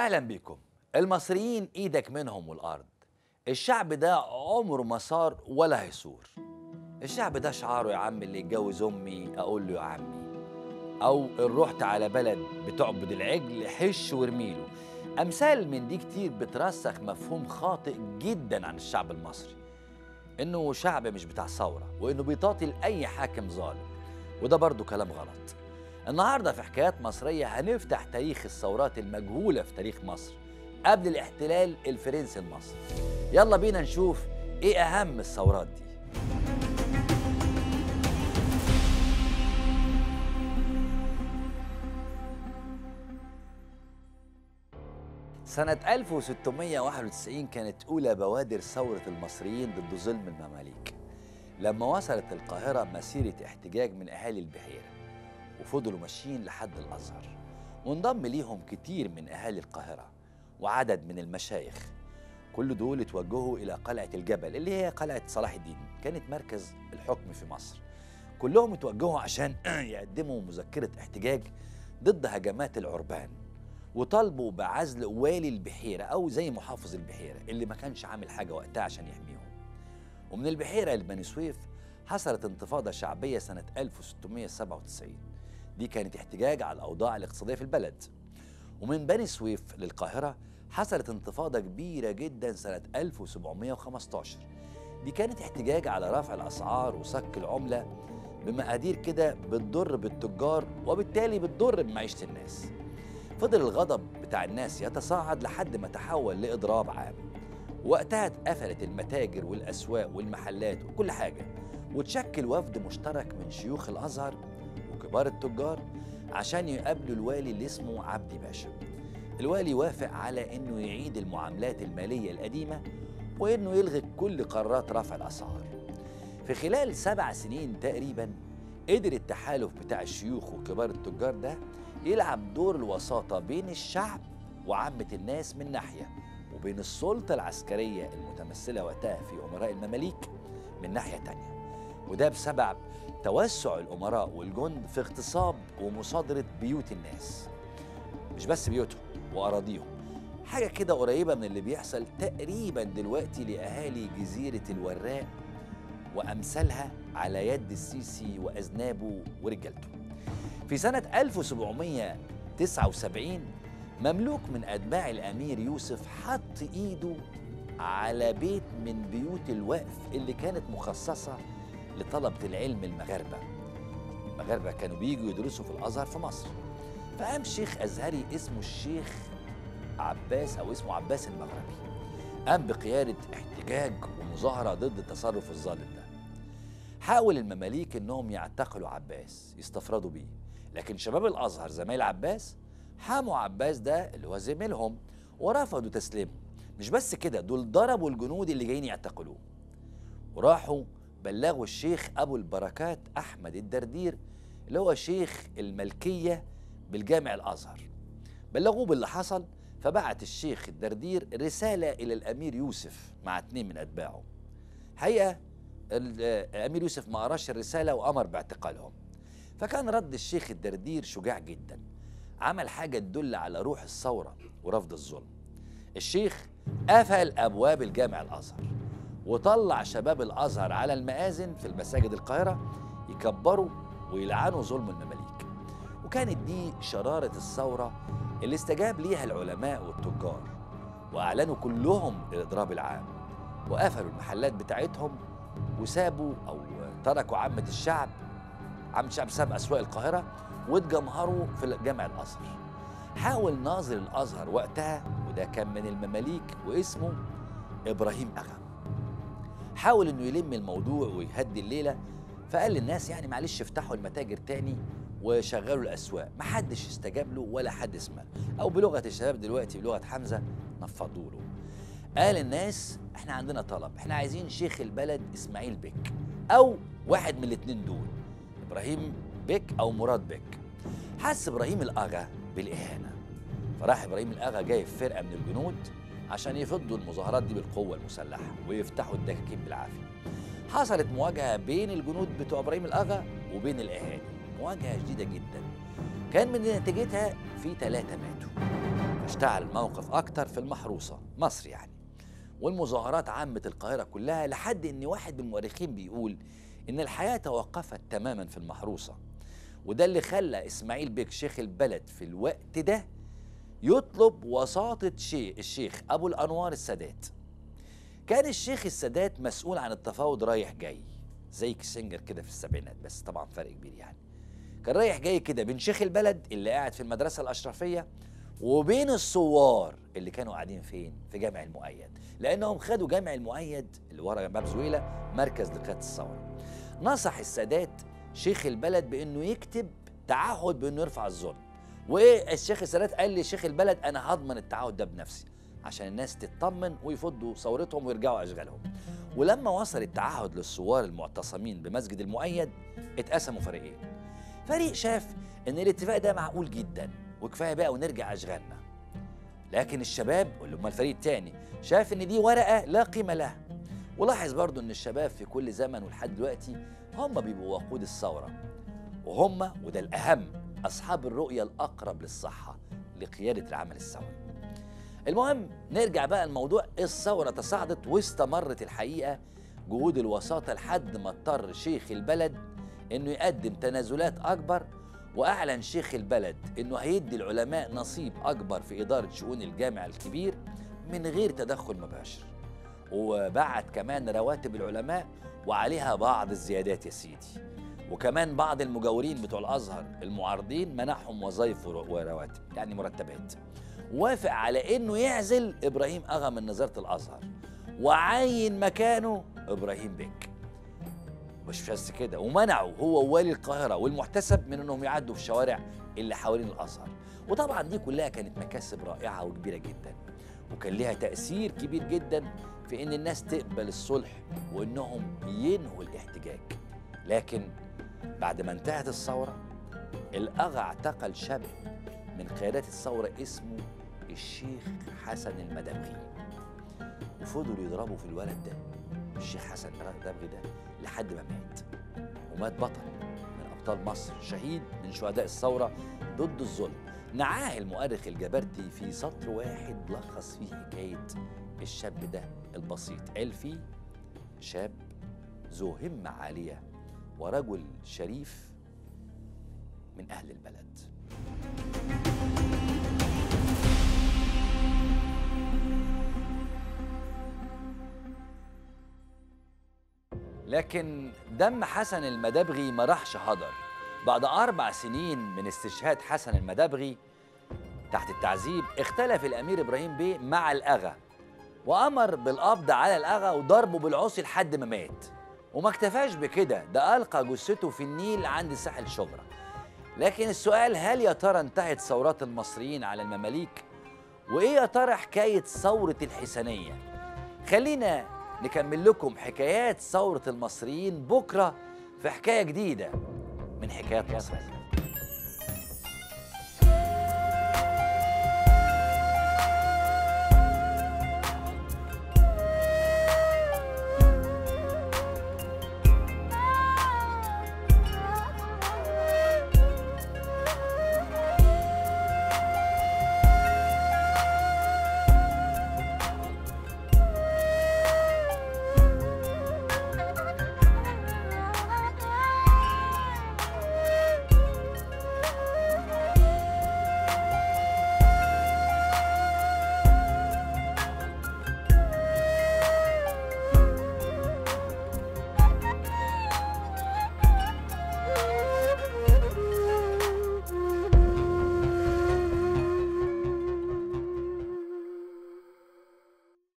اهلا بيكم المصريين ايدك منهم والارض الشعب ده عمره ما صار ولا هيصور الشعب ده شعاره يا عم اللي يتجوز امي اقول له يا عمي او ان رحت على بلد بتعبد العجل حش وارميله امثال من دي كتير بترسخ مفهوم خاطئ جدا عن الشعب المصري انه شعب مش بتاع ثوره وانه بيطاطي لاي حاكم ظالم وده برضو كلام غلط النهارده في حكايات مصريه هنفتح تاريخ الثورات المجهوله في تاريخ مصر قبل الاحتلال الفرنسي لمصر يلا بينا نشوف ايه اهم الثورات دي سنة 1691 كانت أولى بوادر ثورة المصريين ضد ظلم المماليك لما وصلت القاهرة مسيرة احتجاج من أهالي البحيرة وفضلوا ماشيين لحد الأزهر وانضم ليهم كتير من أهالي القاهرة وعدد من المشايخ كل دول اتوجهوا إلى قلعة الجبل اللي هي قلعة صلاح الدين كانت مركز الحكم في مصر كلهم اتوجهوا عشان يقدموا مذكرة احتجاج ضد هجمات العربان وطالبوا بعزل والي البحيرة أو زي محافظ البحيرة اللي ما كانش عامل حاجة وقتها عشان يحميهم ومن البحيرة لبني سويف حصلت انتفاضة شعبية سنة 1697 دي كانت احتجاج على الأوضاع الاقتصادية في البلد ومن بني سويف للقاهرة حصلت انتفاضة كبيرة جدا سنة 1715 دي كانت احتجاج على رفع الأسعار وصك العملة بمقادير كده بتضر بالتجار وبالتالي بتضر بمعيشة الناس فضل الغضب بتاع الناس يتصاعد لحد ما تحول لإضراب عام وقتها اتقفلت المتاجر والأسواق والمحلات وكل حاجة وتشكل وفد مشترك من شيوخ الأزهر وكبار التجار عشان يقابلوا الوالي اللي اسمه عبدي باشا الوالي وافق على انه يعيد المعاملات المالية القديمة وانه يلغي كل قرارات رفع الأسعار في خلال سبع سنين تقريبا قدر التحالف بتاع الشيوخ وكبار التجار ده يلعب دور الوساطة بين الشعب وعامة الناس من ناحية وبين السلطة العسكرية المتمثلة وقتها في أمراء المماليك من ناحية تانية وده بسبب توسع الأمراء والجند في اغتصاب ومصادرة بيوت الناس مش بس بيوتهم وأراضيهم حاجة كده قريبة من اللي بيحصل تقريبا دلوقتي لأهالي جزيرة الوراق وأمثالها على يد السيسي وأذنابه ورجالته في سنة 1779 مملوك من أتباع الأمير يوسف حط إيده على بيت من بيوت الوقف اللي كانت مخصصة لطلبة العلم المغاربة المغاربة كانوا بيجوا يدرسوا في الأزهر في مصر فقام شيخ أزهري اسمه الشيخ عباس أو اسمه عباس المغربي قام بقيادة احتجاج ومظاهرة ضد التصرف الظالم ده حاول المماليك انهم يعتقلوا عباس يستفردوا بيه لكن شباب الازهر زمايل عباس حاموا عباس ده اللي هو زميلهم ورفضوا تسليمه مش بس كده دول ضربوا الجنود اللي جايين يعتقلوه وراحوا بلغوا الشيخ ابو البركات احمد الدردير اللي هو شيخ الملكيه بالجامع الازهر بلغوه باللي حصل فبعت الشيخ الدردير رساله الى الامير يوسف مع اتنين من اتباعه حقيقه الامير يوسف ما قراش الرساله وامر باعتقالهم فكان رد الشيخ الدردير شجاع جدا عمل حاجه تدل على روح الثوره ورفض الظلم الشيخ قفل ابواب الجامع الازهر وطلع شباب الازهر على المآذن في المساجد القاهره يكبروا ويلعنوا ظلم المماليك وكانت دي شراره الثوره اللي استجاب ليها العلماء والتجار واعلنوا كلهم الاضراب العام وقفلوا المحلات بتاعتهم وسابوا او تركوا عامه الشعب عامه الشعب ساب اسواق القاهره واتجمهروا في جامع الازهر حاول ناظر الازهر وقتها وده كان من المماليك واسمه ابراهيم اغا حاول انه يلم الموضوع ويهدي الليله فقال للناس يعني معلش افتحوا المتاجر تاني وشغلوا الاسواق محدش استجاب له ولا حد سمع او بلغه الشباب دلوقتي بلغه حمزه نفضوا له قال الناس احنا عندنا طلب احنا عايزين شيخ البلد اسماعيل بك او واحد من الاثنين دول ابراهيم بك او مراد بك حس ابراهيم الاغا بالاهانه فراح ابراهيم الاغا جايب فرقه من الجنود عشان يفضوا المظاهرات دي بالقوه المسلحه ويفتحوا الدكاكين بالعافيه حصلت مواجهه بين الجنود بتوع ابراهيم الاغا وبين الاهالي مواجهه شديده جدا كان من نتيجتها في ثلاثه ماتوا اشتعل الموقف أكتر في المحروسة مصر يعني والمظاهرات عامة القاهرة كلها لحد إن واحد من المؤرخين بيقول إن الحياة توقفت تماما في المحروسة وده اللي خلى إسماعيل بيك شيخ البلد في الوقت ده يطلب وساطة شيخ الشيخ أبو الأنوار السادات كان الشيخ السادات مسؤول عن التفاوض رايح جاي زي كيسنجر كده في السبعينات بس طبعا فرق كبير يعني كان رايح جاي كده بين شيخ البلد اللي قاعد في المدرسة الأشرفية وبين الثوار اللي كانوا قاعدين فين في جامع المؤيد لأنهم خدوا جامع المؤيد اللي ورا باب زويلة مركز لقيادة الثورة نصح السادات شيخ البلد بأنه يكتب تعهد بأنه يرفع الظلم والشيخ السادات قال لشيخ البلد أنا هضمن التعهد ده بنفسي عشان الناس تطمن ويفضوا ثورتهم ويرجعوا أشغالهم ولما وصل التعهد للثوار المعتصمين بمسجد المؤيد اتقسموا فريقين فريق شاف ان الاتفاق ده معقول جدا وكفايه بقى ونرجع اشغالنا لكن الشباب واللي هم الفريق الثاني شاف ان دي ورقه لا قيمه لها ولاحظ برضو ان الشباب في كل زمن ولحد دلوقتي هم بيبقوا وقود الثوره وهم وده الاهم اصحاب الرؤيه الاقرب للصحه لقياده العمل الثوري المهم نرجع بقى الموضوع الثورة تصاعدت واستمرت الحقيقة جهود الوساطة لحد ما اضطر شيخ البلد انه يقدم تنازلات اكبر واعلن شيخ البلد انه هيدي العلماء نصيب اكبر في ادارة شؤون الجامع الكبير من غير تدخل مباشر وبعت كمان رواتب العلماء وعليها بعض الزيادات يا سيدي وكمان بعض المجاورين بتوع الازهر المعارضين منحهم وظائف ورواتب يعني مرتبات وافق على انه يعزل ابراهيم اغا من نظاره الازهر وعين مكانه ابراهيم بك مش بس كده ومنعوا هو ووالي القاهره والمحتسب من انهم يعدوا في الشوارع اللي حوالين الازهر وطبعا دي كلها كانت مكاسب رائعه وكبيره جدا وكان لها تاثير كبير جدا في ان الناس تقبل الصلح وانهم ينهوا الاحتجاج لكن بعد ما انتهت الثوره الاغا اعتقل شاب من قيادات الثوره اسمه الشيخ حسن المدبغي وفضلوا يضربوا في الولد ده الشيخ حسن المدبغي ده لحد ما مات ومات بطل من ابطال مصر شهيد من شهداء الثوره ضد الظلم نعاه المؤرخ الجبرتي في سطر واحد لخص فيه حكايه الشاب ده البسيط قال فيه شاب ذو همه عاليه ورجل شريف من اهل البلد لكن دم حسن المدبغي ما راحش هدر بعد أربع سنين من استشهاد حسن المدبغي تحت التعذيب اختلف الأمير إبراهيم بيه مع الأغا وأمر بالقبض على الأغا وضربه بالعصي لحد ما مات وما اكتفاش بكده ده ألقى جثته في النيل عند ساحل شبرا لكن السؤال هل يا ترى انتهت ثورات المصريين على المماليك وإيه يا ترى حكاية ثورة الحسنية خلينا نكمل لكم حكايات ثورة المصريين بكرة في حكاية جديدة من حكايات مصر